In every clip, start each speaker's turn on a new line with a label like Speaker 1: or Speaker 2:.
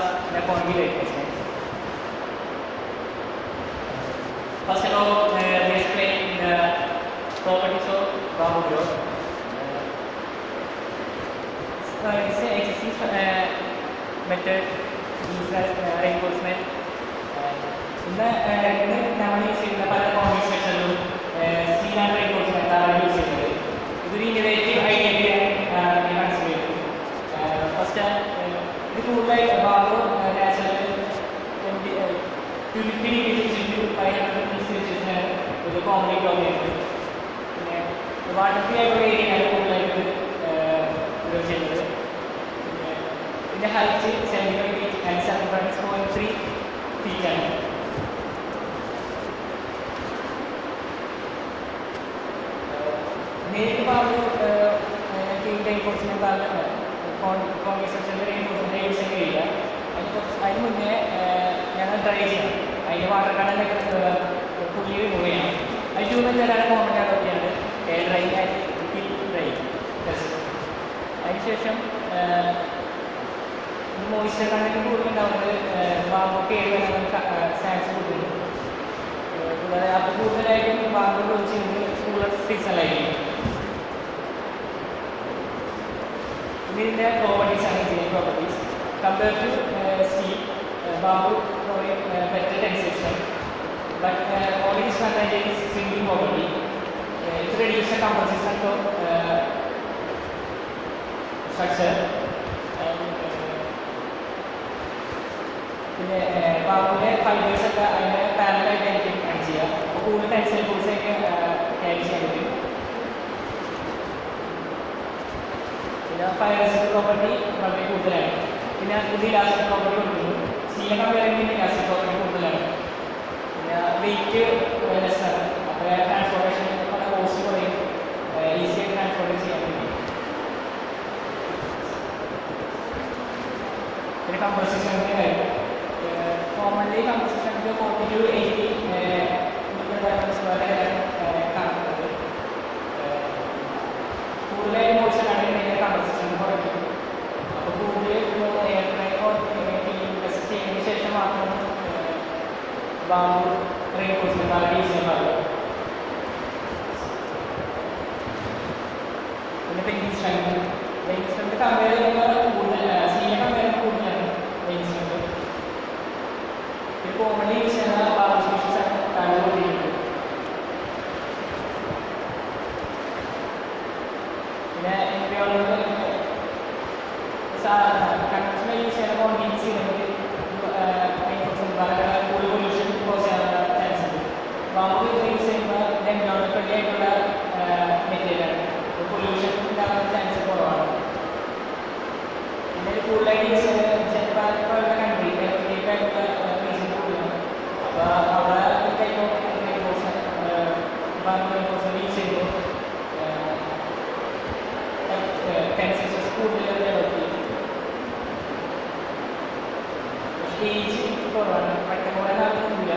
Speaker 1: the quantity reinforcement. First of all, uh, we explain the properties of bamboo growth. Uh, it's an existing uh, method used as uh, reinforcement. Uh, ഇന്ന് uh, ഇന്ന് നമ്മൾ use ചെയ്യുന്ന പല common സ്പെഷ്യലും steel and reinforcement ആണ് use ചെയ്യുന്നത് ഇതൊരു innovative idea ഞാൻ കൺസിഡർ ചെയ്തു ഫസ്റ്റ് ഇത് കൂടുതലായി ബാബു natural two fifty degree to five hundred സെൽഷ്യസിനാണ് ഇത് കോമഡി ഗ്രോ ചെയ്യുന്നത് പിന്നെ വാട്ടർ ഫ്രീ ആയിട്ടുള്ള ഏരിയയാണ് കൂടുതലായിട്ട് ഗ്രോ ചെയ്യുന്നത് പിന്നെ ഇതിൻ്റെ height seventy five feet and seven point point three ഫീറ്റാണ് നേരിട്ട് പറഞ്ഞു റെയിൻഫോഴ്സ്മെൻറ്റ് പറഞ്ഞ കോൺഗ്രസ് സെക്ഷനിൽ റെയിൻഫോഴ്സ്മെൻറ്റ് യൂസ് ചെയ്യാൻ കഴിയില്ല അതിന് കുറച്ച് അതിന് മുന്നേ ഞങ്ങൾ ട്രൈ ചെയ്യണം അതിൻ്റെ വാട്ടർ കണ്ടൻ്റൊക്കെ ഫുള്ളി റിമൂവ് ചെയ്യണം അത് ടൂ മെത്തേഡാണ് common adopt air dry and heat dry test അതിനുശേഷം മോയിസ്ചർ കണ്ടന്റ് കൂടുതലുണ്ടാവുന്നത് ബാമ്പു കേട് വരാൻ ചാൻസ് കൂടുതലുണ്ട് കൂടാതെ അപ്പോൾ കൂടുതലായിട്ടും ബാമ്പു യൂസ് ചെയ്യുന്നത് കൂളർ സീസണിലായിരിക്കും ഇതിൻ്റെ പ്രോപ്പർട്ടീസ് ആണ് engineering properties compare to steel bamboo better tension but only disadvantage is single property it reduce the composition of structure പിന്നെ ബാബുവിൻ്റെ ഫൈബേഴ്സ് ഒക്കെ അതിൻ്റെ പാരലായിട്ടായിരിക്കും ആഡ് ചെയ്യുക അപ്പോൾ കൂടുതൽ ടെൻസൈൽ ഫോഴ്സ് ഒക്കെ ക്യാരി ചെയ്യാൻ പറ്റും പിന്നെ ഫയർ പ്രോപ്പർട്ടി വളരെ കൂടുതലാണ് പിന്നെ ഇത് ഇലാസ്റ്റിക് പ്രോപ്പർട്ടി കൊടുക്കുന്നു സ്റ്റീലിനെ കമ്പയർ ചെയ്യുമ്പോൾ ഇലാസ്റ്റിക് പ്രോപ്പർട്ടി കൂടുതലാണ് പിന്നെ വെയിറ്റ് ലെസ്സാണ് അപ്പോൾ ട്രാൻസ്പോർട്ടേഷൻ പല കോസ്റ്റ് കുറയും ഈസി ആയിട്ട് ട്രാൻസ്പോർട്ട് ചെയ്യാൻ പറ്റും പിന്നെ കമ്പോസിഷൻ്റെ കാര്യം കോമൺലി കമ്പോസിഷൻ്റെ ഫോർട്ടി ടു എയ്റ്റി കണക്കുന്നത് കൂടുതലായി മോശം കണ്ടിട്ടുണ്ടെങ്കിൽ കമ്പോസിഷൻ കുറയ്ക്കും അപ്പോൾ കൂടുതൽ എയർ ഫ്രൈ ടെസ്റ്റ് ചെയ്തതിന് ശേഷം മാത്രം ബാമ്പു റീഎൻഫോഴ്സ്മെൻറ്റ് വളരെ യൂസ് ചെയ്യാൻ പാടില്ല പിന്നെ painting strength painting strength compare ചെയ്യുമ്പോൾ കൂടുതൽ സീനെ കമ്പയർ ചെയ്യുമ്പോൾ കൂടുതലാണ് പെയിൻറ്റിംഗ് സ്ട്രെങ്ത് ഇത് കോമൺലി യൂസ് ചെയ്യുന്ന ബാബു സ്പീഷീസ് ആണ് താഴെ പിന്നെ എനിക്കുള്ളത് കൺവെൻഷണൽ യൂസ് ചെയ്യുന്ന കോൺഫിഡൻസ് ചെയ്യുന്നത് വളരെ കൂടുതൽ പൊല്യൂഷൻ കോസ് ചെയ്യാനുള്ള ചാൻസ് ഉണ്ട് ബാമ്പു യൂസ് ചെയ്യുമ്പോൾ എൻവയോൺമെൻറ്റ് ഫ്രണ്ട്ലി ആയിട്ടുള്ള മെറ്റീരിയലാണ് പൊല്യൂഷൻ ഉണ്ടാകാനുള്ള ചാൻസ് കുറവാണ് പിന്നെ കൂടുതലായിട്ട് യൂസ് ചെയ്യുന്നത് ജപ്പാൻ പോലുള്ള കൺട്രി ആയിട്ടുള്ള റീസൺ കൂടുതലാണ് അപ്പോൾ അവിടെ ഈ type of reinforce bamboo reinforce use ചെയ്യുമ്പോൾ ടെൻസസ് കൂടുതൽ ഡെവലപ്പ് ചെയ്യും ഏജ് കുറവാണ് പെട്ടെന്ന് കുറേ നാളൊന്നുമില്ല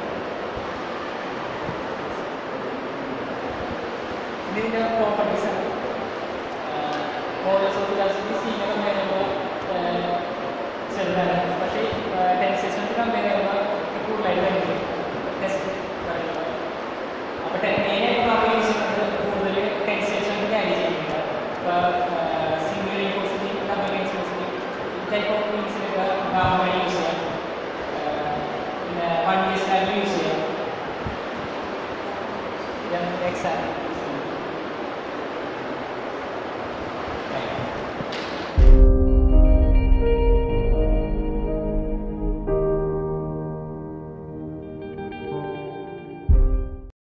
Speaker 1: ഇതിൻ്റെ പ്രോപ്പർട്ടീസ് ആണ് മോഡൽസ് ഓഫ് ഇലാസ്റ്റിക് സീനെ കമ്പയർ ചെയ്യുമ്പോൾ ചെറുതാണ് പക്ഷേ ടെൻസേഷൻ കമ്പയർ ചെയ്യുമ്പോൾ കൂടുതലായിട്ട് വരുന്നത് ടെസ്റ്റ് അപ്പോൾ മെയിനായിട്ട് നമ്മൾ യൂസ് ചെയ്യുന്നത് കൂടുതൽ ടെൻസേഷൻ ക്യാരി ചെയ്യുന്നുണ്ട് ഇപ്പോൾ സിംഗിൾ റീഫോഴ്സിറ്റി ഡബിൾ റീഫോഴ്സിറ്റി ഈ ടൈപ്പ് ഓഫ് മീൻസിലൊക്കെ ഗാമ യൂസ് ചെയ്യാം പിന്നെ വൺ ഡേ സ്റ്റാൻഡ് യൂസ് ചെയ്യാം എക്സാം